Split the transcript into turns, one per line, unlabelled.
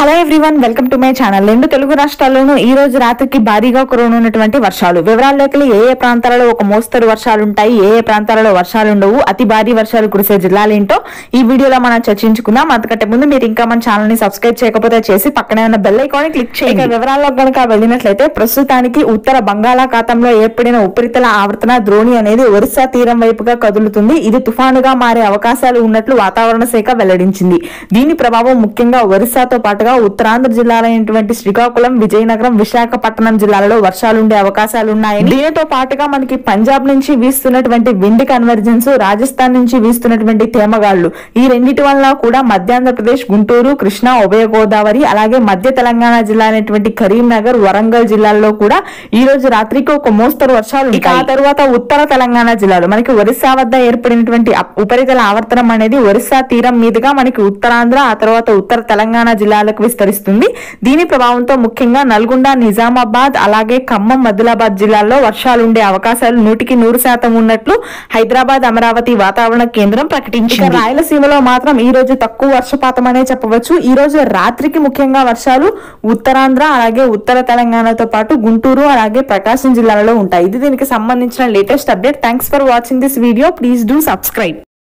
hello everyone welcome to my channel రెండు తెలుగు రాష్ట్రాల్లోనూ ఈ రోజు రాత్రికి భారీగా కురవనున్నటువంటి వర్షాలు వివరాల్లోకి ఏ ఏ ప్రాంతాలలో ఒక మోస్తరు వర్షాలు ఉంటాయి ఏ ఏ ప్రాంతాలలో వర్షాలు ఉండవు అతి భారీ వర్షాలు కురిసే జిల్లాలేంటో ఈ వీడియోలో మనం చర్చించుకుందాం అంతకంటే ముందు మీరు ఇంకా మన ఛానల్ ని సబ్స్క్రైబ్ చేయకపోతే చేసి పక్కనే ఉన్న బెల్ ఐకాన్ క్లిక్ చేయండి ఇక వివరాల్లో కనుక వెళ్ళినట్లయితే ప్రస్తుతానికి ఉత్తర బంగాళాఖాతంలో ఏర్పడిన ఉపరితల ఆవర్తన ద్రోణి అనేది ఒరిస్సా తీరం వైపుగా కదులుతుంది ఇది తుఫానుగా మారే అవకాశాలు ఉన్నట్లు వాతావరణ శాఖ వెల్లడించింది దీని ప్రభావం ముఖ్యంగా ఒరిస్సాతో పాటుగా ఉత్తరాంధ్ర జిల్లాలైనటువంటి శ్రీకాకుళం విజయనగరం విశాఖపట్నం జిల్లాలలో వర్షాలు ఉండే అవకాశాలు ఉన్నాయని దీనితో పాటుగా మనకి పంజాబ్ నుంచి వీస్తున్నటువంటి విండ్ కన్వర్జెన్స్ రాజస్థాన్ నుంచి వీస్తున్నటువంటి తేమగాళ్లు ఈ రెండిటి వల్ల కూడా మధ్యాంధ్రప్రదేశ్ గుంటూరు కృష్ణా ఉభయ గోదావరి అలాగే మధ్య తెలంగాణ జిల్లా అయినటువంటి కరీంనగర్ వరంగల్ జిల్లాల్లో కూడా ఈ రోజు రాత్రికి ఒక మోస్తరు వర్షాలు ఇక ఆ తర్వాత ఉత్తర తెలంగాణ జిల్లాలో మనకి ఒరిస్సా వద్ద ఏర్పడినటువంటి అప్- ఉపరితల ఆవర్తనం అనేది ఒరిస్సా తీరం మీదుగా మనకి ఉత్తరాంధ్ర ఆ తర్వాత ఉత్తర తెలంగాణ జిల్లాలకు విస్తరిస్తుంది దీని ప్రభావంతో ముఖ్యంగా నల్గొండ నిజామాబాద్ అలాగే ఖమ్మం ఆదిలాబాద్ జిల్లాల్లో వర్షాలు ఉండే అవకాశాలు నూటికి నూరు శాతం ఉన్నట్లు హైదరాబాద్ అమరావతి వాతావరణ కేంద్రం ప్రకటించింది ఇక రాయలసీమలో మాత్రం ఈ రోజు తక్కువ వర్షపాతం అనే చెప్పవచ్చు ఈ రోజు రాత్రికి ముఖ్యంగా వర్షాలు ఉత్తరాంధ్ర అలాగే ఉత్తర తెలంగాణతో పాటు గుంటూరు అలాగే ప్రకాశం జిల్లాలలో ఉంటాయి ఇది దీనికి సంబంధించిన latest update thanks for watching this video please do subscribe